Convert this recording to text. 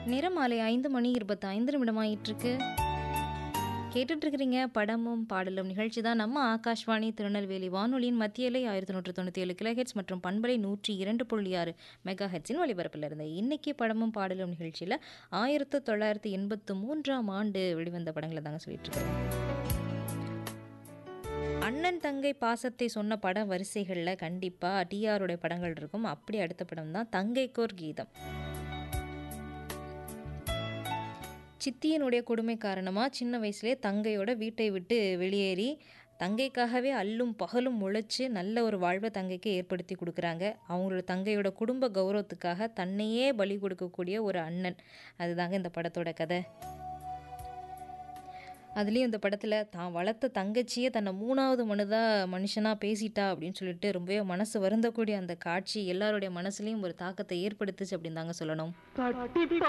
நேரம் மாலை ஐந்து மணி இருபத்தி ஐந்து நிமிடமாயிட்டிருக்கு கேட்டுட்டு இருக்கிறீங்க படமும் பாடலும் நிகழ்ச்சி தான் நம்ம ஆகாஷ்வாணி திருநெல்வேலி வானொலியின் மத்திய இலை ஆயிரத்தி நூற்று தொண்ணூற்றி ஏழு கிலோஹெட்ஸ் மற்றும் பண்பலை நூற்றி இரண்டு புள்ளி ஆறு மெகா ஹெட்ஸின் ஒலிபரப்பில் இருந்த இன்னைக்கு படமும் பாடலும் நிகழ்ச்சியில் ஆயிரத்து தொள்ளாயிரத்தி எண்பத்து மூன்றாம் ஆண்டு வெளிவந்த படங்களை தாங்க சொல்லிட்டு இருக்கோம் அண்ணன் தங்கை பாசத்தை சொன்ன பட வரிசைகளில் கண்டிப்பாக டிஆருடைய படங்கள் இருக்கும் அப்படி அடுத்த படம் தான் தங்கைக்கோர் கீதம் சித்தியனுடைய கொடுமை காரணமாக சின்ன வயசுலேயே தங்கையோட வீட்டை விட்டு வெளியேறி தங்கைக்காகவே அல்லும் பகலும் உழைச்சி நல்ல ஒரு வாழ்வை தங்கைக்கு ஏற்படுத்தி கொடுக்குறாங்க அவங்களோட தங்கையோட குடும்ப கௌரவத்துக்காக தன்னையே பலி கொடுக்கக்கூடிய ஒரு அண்ணன் அதுதாங்க இந்த படத்தோட கதை அதுலேயும் இந்த படத்தில் தான் வளர்த்த தங்கச்சியே தன்னை மூணாவது மனுதா மனுஷனாக பேசிட்டா அப்படின்னு சொல்லிட்டு ரொம்பவே மனசு வருந்தக்கூடிய அந்த காட்சி எல்லாருடைய மனசுலையும் ஒரு தாக்கத்தை ஏற்படுத்துச்சு அப்படின்னு தாங்க சொல்லணும் கட்டிப்பா